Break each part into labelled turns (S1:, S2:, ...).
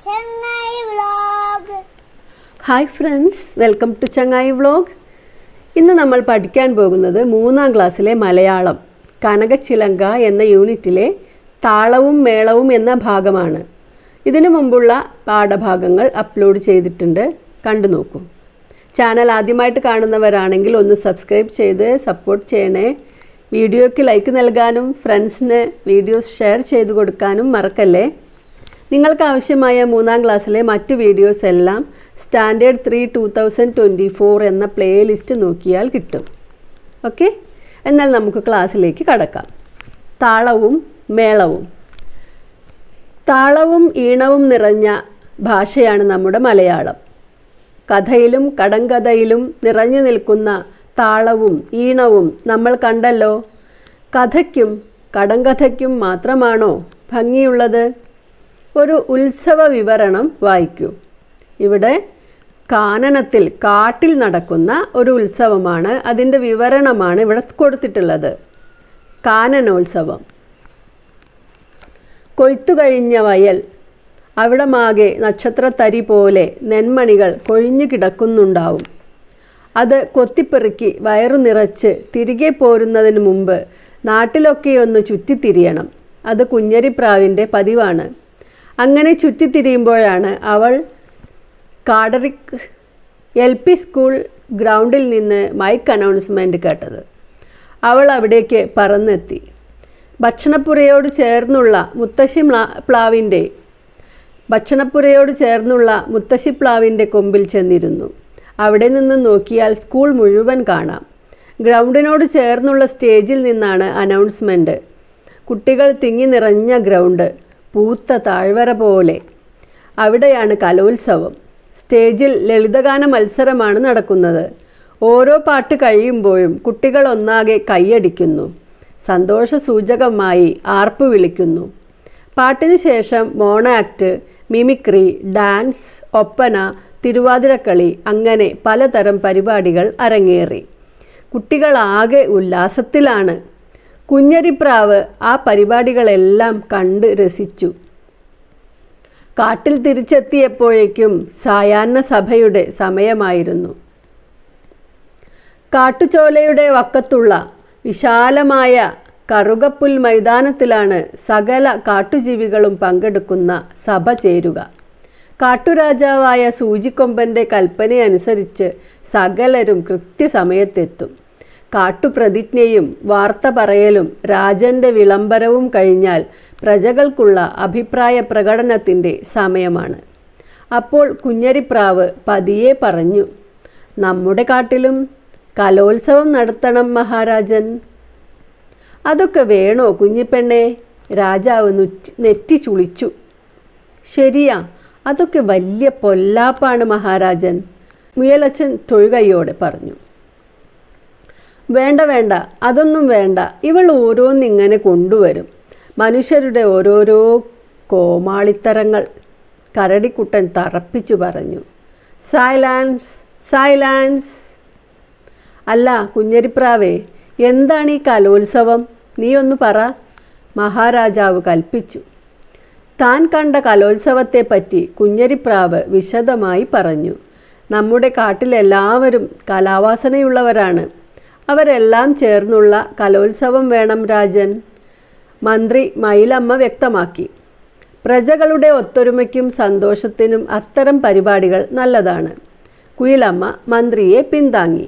S1: ചെങ്ങായി vlog
S2: hi friends welcome to Changayi vlog ഇന്ന് നമ്മൾ പഠിക്കാൻ പോകുന്നത് മൂന്നാം ക്ലാസ്സിലെ മലയാളം കനകച്ചിലങ്ക എന്ന യൂണിറ്റിലെ താളവും മേളവും എന്ന ഭാഗമാണ് ഇതിനു മുമ്പുള്ള പാഠഭാഗങ്ങൾ അപ്ലോഡ് ചെയ്തിട്ടുണ്ട് കണ്ടു നോക്കൂ ചാനൽ ആദ്യമായിട്ട് കാണുന്നവരാണെങ്കിൽ ഒന്ന് സബ്സ്ക്രൈബ് ചെയ്ത് സപ്പോർട്ട് ചെയ്യണേ വീഡിയോയ്ക്ക് ലൈക്ക് നൽകാനും ഫ്രണ്ട്സിന് വീഡിയോസ് ഷെയർ ചെയ്ത് കൊടുക്കാനും മറക്കല്ലേ നിങ്ങൾക്ക് ആവശ്യമായ മൂന്നാം ക്ലാസ്സിലെ മറ്റു വീഡിയോസ് എല്ലാം standard three two thousand twenty four എന്ന പ്ലേലിസ്റ്റ് നോക്കിയാൽ കിട്ടും ഓക്കെ എന്നാൽ നമുക്ക് ക്ലാസ്സിലേക്ക് കടക്കാം താളവും മേളവും താളവും ഈണവും നിറഞ്ഞ ഭാഷയാണ് നമ്മുടെ മലയാളം കഥയിലും കടങ്കഥയിലും നിറഞ്ഞു നിൽക്കുന്ന താളവും ഈണവും നമ്മൾ കണ്ടല്ലോ കഥയ്ക്കും കടങ്കഥയ്ക്കും മാത്രമാണോ ഭംഗിയുള്ളത് ഒരു ഉത്സവ വിവരണം വായിക്കൂ ഇവിടെ കാനനത്തിൽ കാട്ടിൽ നടക്കുന്ന ഒരു ഉത്സവമാണ് അതിൻ്റെ വിവരണമാണ് ഇവിടെ കൊടുത്തിട്ടുള്ളത് കാനനോത്സവം കൊയ്ത്തു കഴിഞ്ഞ വയൽ അവിടമാകെ നക്ഷത്രത്തരി പോലെ നെന്മണികൾ കൊഴിഞ്ഞു കിടക്കുന്നുണ്ടാവും അത് കൊത്തിപ്പെറുക്കി വയറു നിറച്ച് തിരികെ പോരുന്നതിന് മുമ്പ് നാട്ടിലൊക്കെ ഒന്ന് ചുറ്റിത്തിരിയണം അത് കുഞ്ഞരിപ്രാവിൻ്റെ പതിവാണ് അങ്ങനെ ചുറ്റിത്തിരിയുമ്പോഴാണ് അവൾ കാഡറിക് എൽ പി സ്കൂൾ ഗ്രൗണ്ടിൽ നിന്ന് മൈക്ക് അനൗൺസ്മെൻറ്റ് കേട്ടത് അവൾ അവിടേക്ക് പറന്നെത്തി ഭക്ഷണപ്പുരയോട് ചേർന്നുള്ള മുത്തശ്ശി മ്ലാ- പ്ലാവിൻ്റെ ഭക്ഷണപ്പുരയോട് ചേർന്നുള്ള മുത്തശ്ശി പ്ലാവിൻ്റെ കൊമ്പിൽ ചെന്നിരുന്നു അവിടെ നിന്ന് നോക്കിയാൽ സ്കൂൾ മുഴുവൻ കാണാം ഗ്രൗണ്ടിനോട് ചേർന്നുള്ള സ്റ്റേജിൽ നിന്നാണ് അനൗൺസ്മെൻറ്റ് കുട്ടികൾ തിങ്ങി നിറഞ്ഞ ഗ്രൗണ്ട് പൂത്ത താഴ്വര പോലെ അവിടെയാണ് കലോത്സവം സ്റ്റേജിൽ ലളിതഗാന മത്സരമാണ് നടക്കുന്നത് ഓരോ പാട്ട് കഴിയുമ്പോഴും കുട്ടികൾ ഒന്നാകെ കൈയടിക്കുന്നു സന്തോഷ സൂചകമായി ആർപ്പ് വിളിക്കുന്നു പാട്ടിന് ശേഷം mono act mimicry dance Oppana Thiruvathirakkali അങ്ങനെ പലതരം പരിപാടികൾ അരങ്ങേറി കുട്ടികളാകെ ഉല്ലാസത്തിലാണ് കുഞ്ഞരിപ്രാവ് ആ പരിപാടികളെല്ലാം കണ്ട് രസിച്ചു കാട്ടിൽ തിരിച്ചെത്തിയപ്പോഴേക്കും സായാഹ്ന സഭയുടെ സമയമായിരുന്നു കാട്ടുചോലയുടെ വക്കത്തുള്ള വിശാലമായ കറുകപ്പുൽ മൈതാനത്തിലാണ് സകല കാട്ടുജീവികളും പങ്കെടുക്കുന്ന സഭ ചേരുക കാട്ടുരാജാവായ സൂചിക്കൊമ്പൻ്റെ കൽപ്പനയനുസരിച്ച് സകലരും കൃത്യസമയത്തെത്തും കാട്ടുപ്രതിജ്ഞയും വാർത്ത പറയലും രാജൻ്റെ വിളംബരവും കഴിഞ്ഞാൽ പ്രജകൾക്കുള്ള അഭിപ്രായ പ്രകടനത്തിൻ്റെ സമയമാണ് അപ്പോൾ കുഞ്ഞരിപ്രാവ് പതിയെ പറഞ്ഞു നമ്മുടെ കാട്ടിലും കലോത്സവം നടത്തണം മഹാരാജൻ അതൊക്കെ വേണോ കുഞ്ഞിപ്പെണ്ണെ രാജാവ് നുറ്റി നെറ്റി ചുളിച്ചു ശരിയാ അതൊക്കെ വലിയ പൊല്ലാപ്പാണ് മഹാരാജൻ മുയലച്ചൻ തൊഴുകയോടെ പറഞ്ഞു വേണ്ട വേണ്ട അതൊന്നും വേണ്ട ഇവൾ ഓരോന്നിങ്ങനെ കൊണ്ടുവരും മനുഷ്യരുടെ ഓരോരോ കോമാളിത്തരങ്ങൾ കരടിക്കുട്ടൻ തറപ്പിച്ചു പറഞ്ഞു സൈലാൻസ് സൈലാൻസ് അല്ല കുഞ്ഞരിപ്രാവേ എന്താണ് ഈ കലോത്സവം നീ ഒന്ന് പറ മഹാരാജാവ് കൽപ്പിച്ചു താൻ കണ്ട കലോത്സവത്തെപ്പറ്റി കുഞ്ഞരിപ്രാവ് വിശദമായി പറഞ്ഞു നമ്മുടെ കാട്ടിലെല്ലാവരും കലാവാസനയുള്ളവരാണ് അവരെല്ലാം ചേർന്നുള്ള കലോത്സവം വേണം രാജൻ മന്ത്രി മയിലമ്മ വ്യക്തമാക്കി പ്രജകളുടെ ഒത്തൊരുമയ്ക്കും സന്തോഷത്തിനും അത്തരം പരിപാടികൾ നല്ലതാണ് കുയിലമ്മ മന്ത്രിയെ പിന്താങ്ങി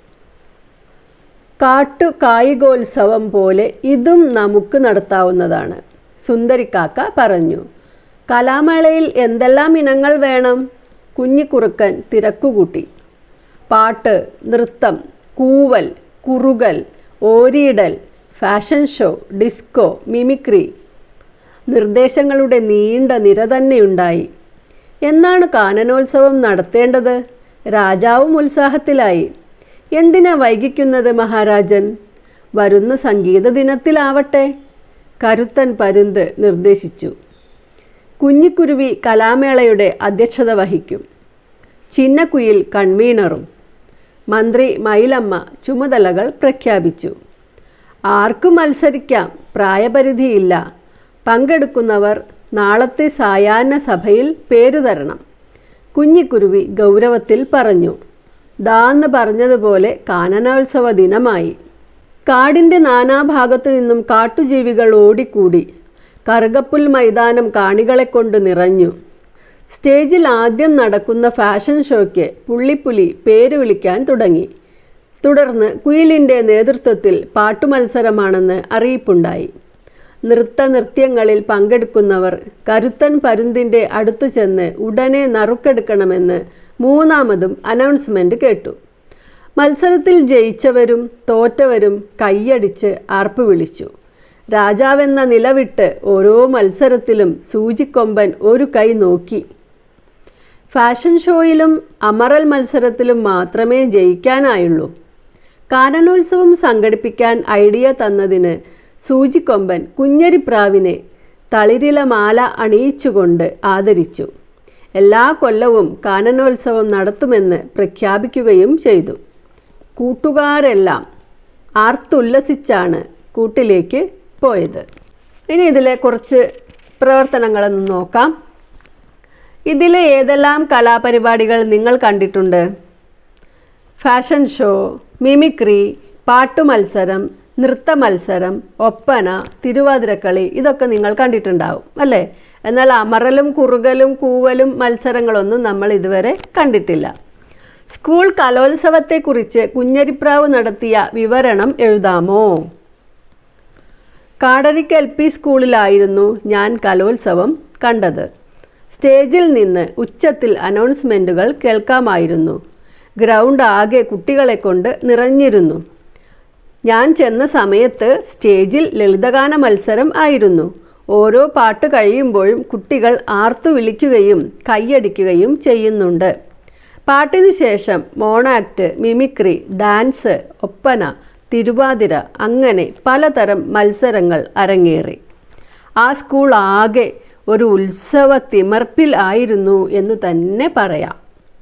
S2: കാട്ടു കായികോത്സവം പോലെ ഇതും നമുക്ക് നടത്താവുന്നതാണ് സുന്ദരിക്കാക്ക പറഞ്ഞു കലാമേളയിൽ എന്തെല്ലാം ഇനങ്ങൾ വേണം കുഞ്ഞിക്കുറുക്കൻ തിരക്കുകൂട്ടി പാട്ട് നൃത്തം കൂവൽ കുറുകൽ ഓരിയിടൽ ഫാഷൻ ഷോ ഡിസ്കോ മിമിക്രി നിർദ്ദേശങ്ങളുടെ നീണ്ട നിര തന്നെയുണ്ടായി എന്നാണ് കാനനോത്സവം നടത്തേണ്ടത് രാജാവും ഉത്സാഹത്തിലായി എന്തിനാ വൈകിക്കുന്നത് മഹാരാജൻ വരുന്ന സംഗീത ദിനത്തിലാവട്ടെ കരുത്തൻ പരുന്ത് നിർദ്ദേശിച്ചു കുഞ്ഞിക്കുരുവി കലാമേളയുടെ അധ്യക്ഷത വഹിക്കും ചിന്നക്കുയിൽ കൺവീനറും മന്ത്രി മയിലമ്മ ചുമതലകൾ പ്രഖ്യാപിച്ചു ആർക്കും മത്സരിക്കാം പ്രായപരിധിയില്ല പങ്കെടുക്കുന്നവർ നാളത്തെ സായാഹ്ന സഭയിൽ പേരു തരണം കുഞ്ഞിക്കുരുവി ഗൗരവത്തിൽ പറഞ്ഞു ദാന്ന് പറഞ്ഞതുപോലെ കാനനോത്സവ ദിനമായി കാടിൻ്റെ നാനാഭാഗത്തു നിന്നും കാട്ടുജീവികൾ ഓടിക്കൂടി കറുകപ്പുൽ മൈതാനം കാണികളെ കൊണ്ട് നിറഞ്ഞു സ്റ്റേജിൽ ആദ്യം നടക്കുന്ന ഫാഷൻ ഷോയ്ക്ക് പുള്ളിപ്പുലി പേര് വിളിക്കാൻ തുടങ്ങി തുടർന്ന് കുയിലിൻ്റെ നേതൃത്വത്തിൽ പാട്ടുമത്സരമാണെന്ന് അറിയിപ്പുണ്ടായി നൃത്ത നൃത്യങ്ങളിൽ പങ്കെടുക്കുന്നവർ കരുത്തൻ പരുന്തിൻ്റെ അടുത്തു ചെന്ന് ഉടനെ നറുക്കെടുക്കണമെന്ന് മൂന്നാമതും അനൗൺസ്മെൻ്റ് കേട്ടു മത്സരത്തിൽ ജയിച്ചവരും തോറ്റവരും കൈയടിച്ച് ആർപ്പ് വിളിച്ചു രാജാവെന്ന നിലവിട്ട് ഓരോ മത്സരത്തിലും സൂചിക്കൊമ്പൻ ഒരു കൈ നോക്കി ഫാഷൻ ഷോയിലും അമറൽ മത്സരത്തിലും മാത്രമേ ജയിക്കാനായുള്ളൂ കാനനോത്സവം സംഘടിപ്പിക്കാൻ ഐഡിയ തന്നതിന് സൂചിക്കൊമ്പൻ കുഞ്ഞരിപ്രാവിനെ തളിരില മാല അണിയിച്ചുകൊണ്ട് ആദരിച്ചു എല്ലാ കൊല്ലവും കാനനോത്സവം നടത്തുമെന്ന് പ്രഖ്യാപിക്കുകയും ചെയ്തു കൂട്ടുകാരെല്ലാം ആർത്തുല്ലസിച്ചാണ് കൂട്ടിലേക്ക് പോയത് ഇനി ഇതിലെ കുറച്ച് പ്രവർത്തനങ്ങളൊന്ന് നോക്കാം ഇതിലെ ഏതെല്ലാം കലാപരിപാടികൾ നിങ്ങൾ കണ്ടിട്ടുണ്ട് ഫാഷൻ ഷോ മിമിക്രി പാട്ടുമത്സരം നൃത്ത മത്സരം ഒപ്പന തിരുവാതിരക്കളി ഇതൊക്കെ നിങ്ങൾ കണ്ടിട്ടുണ്ടാവും അല്ലേ എന്നാൽ അമറലും കുറുകലും കൂവലും മത്സരങ്ങളൊന്നും നമ്മൾ ഇതുവരെ കണ്ടിട്ടില്ല സ്കൂൾ കലോത്സവത്തെക്കുറിച്ച് കുഞ്ഞരിപ്രാവ് നടത്തിയ വിവരണം എഴുതാമോ കാടരിക്ക് എൽ പി സ്കൂളിലായിരുന്നു ഞാൻ കലോത്സവം കണ്ടത് സ്റ്റേജിൽ നിന്ന് ഉച്ചത്തിൽ അനൗൺസ്മെൻറ്റുകൾ കേൾക്കാമായിരുന്നു ഗ്രൗണ്ട് ആകെ കുട്ടികളെ കൊണ്ട് നിറഞ്ഞിരുന്നു ഞാൻ ചെന്ന സമയത്ത് സ്റ്റേജിൽ ലളിതഗാന മത്സരം ആയിരുന്നു ഓരോ പാട്ട് കഴിയുമ്പോഴും കുട്ടികൾ ആർത്തു വിളിക്കുകയും കൈയടിക്കുകയും ചെയ്യുന്നുണ്ട് പാട്ടിനു ശേഷം mono act mimicry dance Oppana Thiruvathira അങ്ങനെ പലതരം മത്സരങ്ങൾ അരങ്ങേറി ആ സ്കൂൾ ആകെ ഒരു ഉത്സവ തിമർപ്പിൽ ആയിരുന്നു എന്ന് തന്നെ പറയാം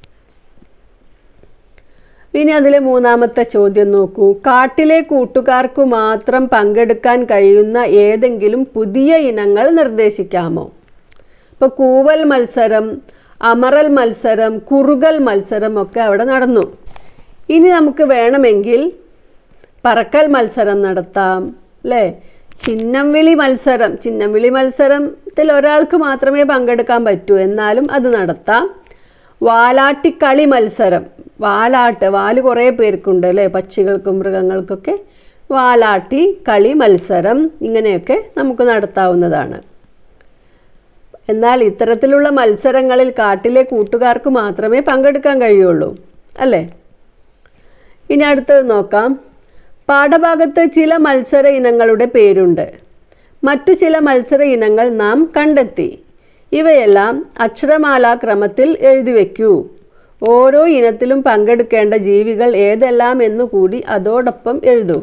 S2: ഇനി അതിലെ മൂന്നാമത്തെ ചോദ്യം നോക്കൂ കാട്ടിലെ കൂട്ടുകാർക്കു മാത്രം പങ്കെടുക്കാൻ കഴിയുന്ന ഏതെങ്കിലും പുതിയ ഇനങ്ങൾ നിർദ്ദേശിക്കാമോ ഇപ്പോൾ കൂവൽ മത്സരം അമറൽ മത്സരം കുറുകൽ മത്സരം ഒക്കെ അവിടെ നടന്നു ഇനി നമുക്ക് വേണമെങ്കിൽ പറക്കൽ മത്സരം നടത്താം അല്ലേ ചിഹ്നം വിളി മത്സരം ചിഹ്നം വിളി മത്സരത്തിൽ ഒരാൾക്ക് മാത്രമേ പങ്കെടുക്കാൻ പറ്റൂ എന്നാലും അത് നടത്താം വാലാട്ടിക്കളി മത്സരം വാലാട്ട് വാല് കുറേ പേർക്കുണ്ട് അല്ലേ പക്ഷികൾക്കും മൃഗങ്ങൾക്കൊക്കെ വാലാട്ടി കളി മത്സരം ഇങ്ങനെയൊക്കെ നമുക്ക് നടത്താവുന്നതാണ് എന്നാൽ ഇത്തരത്തിലുള്ള മത്സരങ്ങളിൽ കാട്ടിലെ കൂട്ടുകാർക്ക് മാത്രമേ പങ്കെടുക്കാൻ കഴിയുള്ളൂ അല്ലേ ഇനി അടുത്തത് നോക്കാം പാഠഭാഗത്ത് ചില മത്സര ഇനങ്ങളുടെ പേരുണ്ട് മറ്റു ചില മത്സര ഇനങ്ങൾ നാം കണ്ടെത്തി ഇവയെല്ലാം അക്ഷരമാലാ ക്രമത്തിൽ എഴുതി വയ്ക്കൂ ഓരോ ഇനത്തിലും പങ്കെടുക്കേണ്ട ജീവികൾ ഏതെല്ലാം എന്നു കൂടി അതോടൊപ്പം എഴുതൂ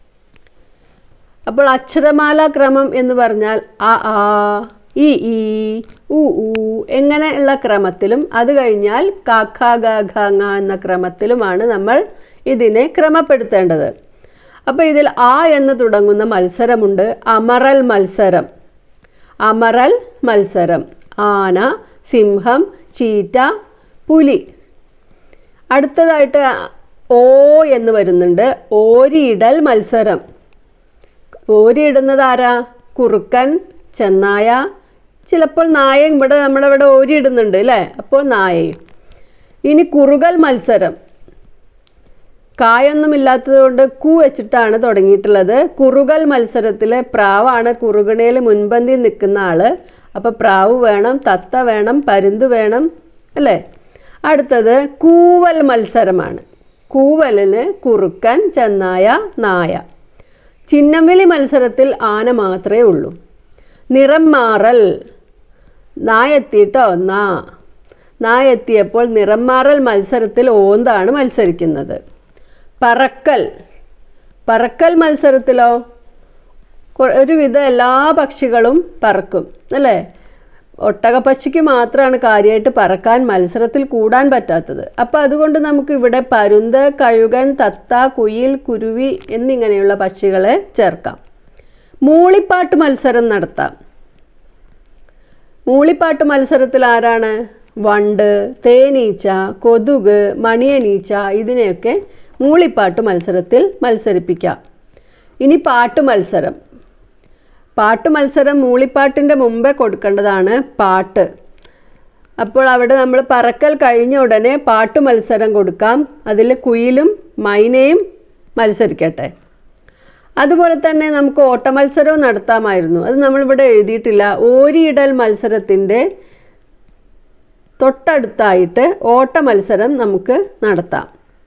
S2: അപ്പോൾ അക്ഷരമാലാ ക്രമം എന്ന് പറഞ്ഞാൽ അ ആ ഇ ഈ ഉ ഊ എങ്ങനെയുള്ള ക്രമത്തിലും അത് കഴിഞ്ഞാൽ ക ഖ ഗ ഘ ങ എന്ന ക്രമത്തിലുമാണ് നമ്മൾ ഇതിനെ ക്രമപ്പെടുത്തേണ്ടത് അപ്പോൾ ഇതിൽ ആ എന്ന് തുടങ്ങുന്ന മത്സരമുണ്ട് അമറൽ മത്സരം അമറൽ മത്സരം ആന സിംഹം ചീറ്റ പുലി അടുത്തതായിട്ട് ഓ എന്ന് വരുന്നുണ്ട് ഓരിയിടൽ മത്സരം ഓരിയിടുന്നത് ആരാ കുറുക്കൻ ചെന്നായ ചിലപ്പോൾ നായയും ഇവിടെ നമ്മുടെ ഇവിടെ ഓരിയിടുന്നുണ്ട് അല്ലേ അപ്പോൾ നായയും ഇനി കുറുകൽ മത്സരം കായൊന്നും ഇല്ലാത്തത് കൊണ്ട് കു വെച്ചിട്ടാണ് തുടങ്ങിയിട്ടുള്ളത് കുറുകൽ മത്സരത്തിലെ പ്രാവാണ് കുറുകണയിൽ മുൻപന്തിയിൽ നിൽക്കുന്ന ആള് അപ്പോൾ പ്രാവ് വേണം തത്ത വേണം പരുന്ത് വേണം അല്ലേ അടുത്തത് കൂവൽ മത്സരമാണ് കൂവലിന് കുറുക്കൻ ചെന്നായ നായ ചിഹ്നംവിളി മത്സരത്തിൽ ആന മാത്രമേ ഉള്ളൂ നിറം മാറൽ നായെത്തിയിട്ടോ നാ നായെത്തിയപ്പോൾ നിറം മാറൽ മത്സരത്തിൽ ഓന്താണ് മത്സരിക്കുന്നത് പറക്കൽ പറക്കൽ മത്സരത്തിലോ കൊ- ഒരുവിധം എല്ലാ പക്ഷികളും പറക്കും അല്ലേ ഒട്ടകപ്പക്ഷിക്ക് മാത്രമാണ് കാര്യമായിട്ട് പറക്കാൻ മത്സരത്തിൽ കൂടാൻ പറ്റാത്തത് അപ്പോൾ അതുകൊണ്ട് നമുക്ക് ഇവിടെ പരുന്ത് കഴുകൻ തത്ത കുയിൽ കുരുവി എന്നിങ്ങനെയുള്ള പക്ഷികളെ ചേർക്കാം മൂളിപ്പാട്ട് മത്സരം നടത്താം മൂളിപ്പാട്ട് മത്സരത്തിൽ ആരാണ് വണ്ട് തേനീച്ച കൊതുക് മണിയനീച്ച ഇതിനെയൊക്കെ മൂളിപ്പാട്ട് മത്സരത്തിൽ മത്സരിപ്പിക്കാം ഇനി പാട്ട് മത്സരം പാട്ട് മത്സരം മൂളിപ്പാട്ടിൻ്റെ മുമ്പേ കൊടുക്കേണ്ടതാണ് പാട്ട് അപ്പോൾ അവിടെ നമ്മൾ പറക്കൽ കഴിഞ്ഞ ഉടനെ പാട്ട് മത്സരം കൊടുക്കാം അതിൽ കുയിലും മൈനയും മത്സരിക്കട്ടെ അതുപോലെ തന്നെ നമുക്ക് ഓട്ട മത്സരവും നടത്താമായിരുന്നു അത് നമ്മളിവിടെ എഴുതിയിട്ടില്ല ഓരിയിടൽ മത്സരത്തിൻ്റെ തൊട്ടടുത്തായിട്ട് ഓട്ട മത്സരം നമുക്ക് നടത്താം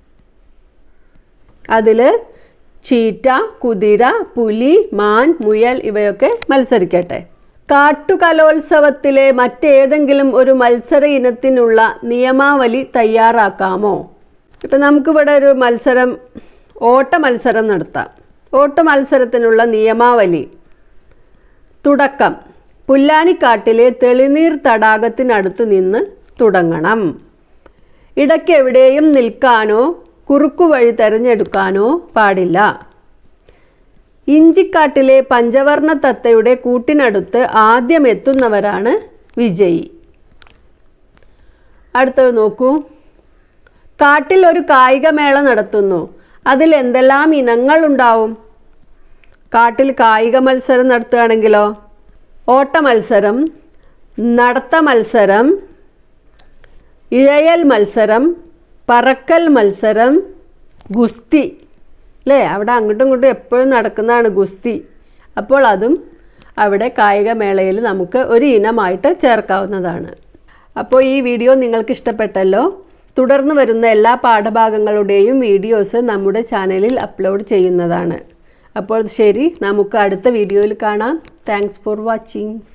S2: അതിൽ ചീറ്റ കുതിര പുലി മാൻ മുയൽ ഇവയൊക്കെ മത്സരിക്കട്ടെ കാട്ടുകലോത്സവത്തിലെ മറ്റേതെങ്കിലും ഒരു മത്സര ഇനത്തിനുള്ള നിയമാവലി തയ്യാറാക്കാമോ ഇപ്പം നമുക്കിവിടെ ഒരു മത്സരം ഓട്ട മത്സരം നടത്താം ഓട്ട മത്സരത്തിനുള്ള നിയമാവലി തുടക്കം പുല്ലാനിക്കാട്ടിലെ തെളിനീർ തടാകത്തിനടുത്തു നിന്ന് തുടങ്ങണം ഇടയ്ക്ക് എവിടെയും നിൽക്കാനോ കുറുക്കുവഴി തിരഞ്ഞെടുക്കാനോ പാടില്ല ഇഞ്ചിക്കാട്ടിലെ പഞ്ചവർണ്ണ തത്തയുടെ കൂട്ടിനടുത്ത് ആദ്യം എത്തുന്നവരാണ് വിജയി അടുത്തത് നോക്കൂ കാട്ടിൽ ഒരു കായികമേള നടത്തുന്നു അതിൽ എന്തെല്ലാം ഇനങ്ങൾ ഉണ്ടാവും കാട്ടിൽ കായിക മത്സരം നടത്തുകയാണെങ്കിലോ ഓട്ട മത്സരം നടത്ത മത്സരം ഇഴയൽ മത്സരം പറക്കൽ മത്സരം ഗുസ്തി അല്ലേ അവിടെ അങ്ങോട്ടും ഇങ്ങോട്ടും എപ്പോഴും നടക്കുന്നതാണ് ഗുസ്തി അപ്പോൾ അതും അവിടെ കായികമേളയിൽ നമുക്ക് ഒരു ഇനമായിട്ട് ചേർക്കാവുന്നതാണ് അപ്പോൾ ഈ വീഡിയോ നിങ്ങൾക്ക് ഇഷ്ടപ്പെട്ടല്ലോ തുടർന്ന് വരുന്ന എല്ലാ പാഠഭാഗങ്ങളുടെയും വീഡിയോസ് നമ്മുടെ ചാനലിൽ അപ്ലോഡ് ചെയ്യുന്നതാണ് അപ്പോൾ ശരി നമുക്ക് അടുത്ത വീഡിയോയിൽ കാണാം താങ്ക്സ് ഫോർ വാച്ചിങ്